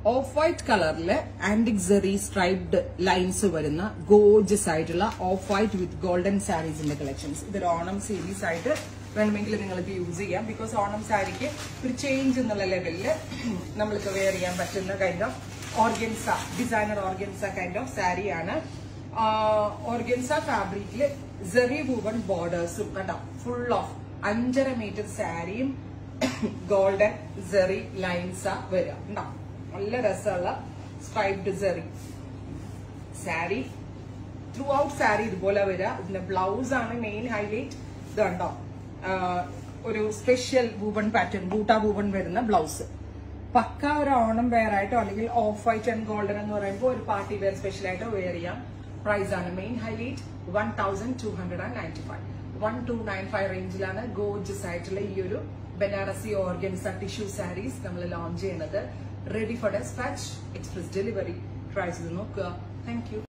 of white കളറില് antique zari striped lines വരുന്ന gorgeous ആയിട്ടുള്ള ഓഫ് വൈറ്റ് വിത്ത് ഗോൾഡൻ സാരീസിന്റെ കളക്ഷൻസ് ഇതൊരു ഓണം സീരീസ് ആയിട്ട് വേണമെങ്കിൽ നിങ്ങൾക്ക് യൂസ് ചെയ്യാം ബിക്കോസ് ഓണം സാരിക്ക് ഒരു ചേഞ്ച് എന്നുള്ള ലെവലില് നമ്മൾക്ക് വെയർ ചെയ്യാൻ പറ്റുന്ന kind of organza designer organza kind of സാരിയാണ് ഓർഗൻസ ഫാബ്രിക്കില് സെറി വൂവൺ ബോർഡേഴ്സും കണ്ടോ ഫുൾ ഓഫ് അഞ്ചര മീറ്റർ സാരിയും ഗോൾഡൻ സെറി ലൈൻസ വരിക ഉണ്ടോ നല്ല രസമുള്ള striped zari sari throughout sari ഇതുപോലെ വരിക ഇതിന്റെ ബ്ലൗസ് ആണ് മെയിൻ ഹൈലൈറ്റ് ഇത് കണ്ടോ ആഹ് ഒരു സ്പെഷ്യൽ വൂവൺ പാറ്റേൺ ബൂട്ട വൂവൺ വരുന്ന ബ്ലൗസ് പക്ക ഒരു ഓണം വെയർ ആയിട്ടോ അല്ലെങ്കിൽ ഓഫ് വൈറ്റ് ആൻഡ് ഗോൾഡൻ എന്ന് പറയുമ്പോൾ ഒരു പാർട്ടി വെയർ സ്പെഷ്യൽ ആയിട്ടോ വെയർ ചെയ്യാം പ്രൈസ് ആണ് main highlight one thousand two hundred and ninety five one two nine five റേഞ്ചിലാണ് ഗോജസ് ആയിട്ടുള്ള ഈ ഒരു ബനാറസി ഓർഗൻസ ടിഷ്യൂ സാരീസ് നമ്മൾ ലോഞ്ച് ചെയ്യുന്നത് ready for despatch express delivery try ചെയ്ത് നോക്കുക താങ്ക് യു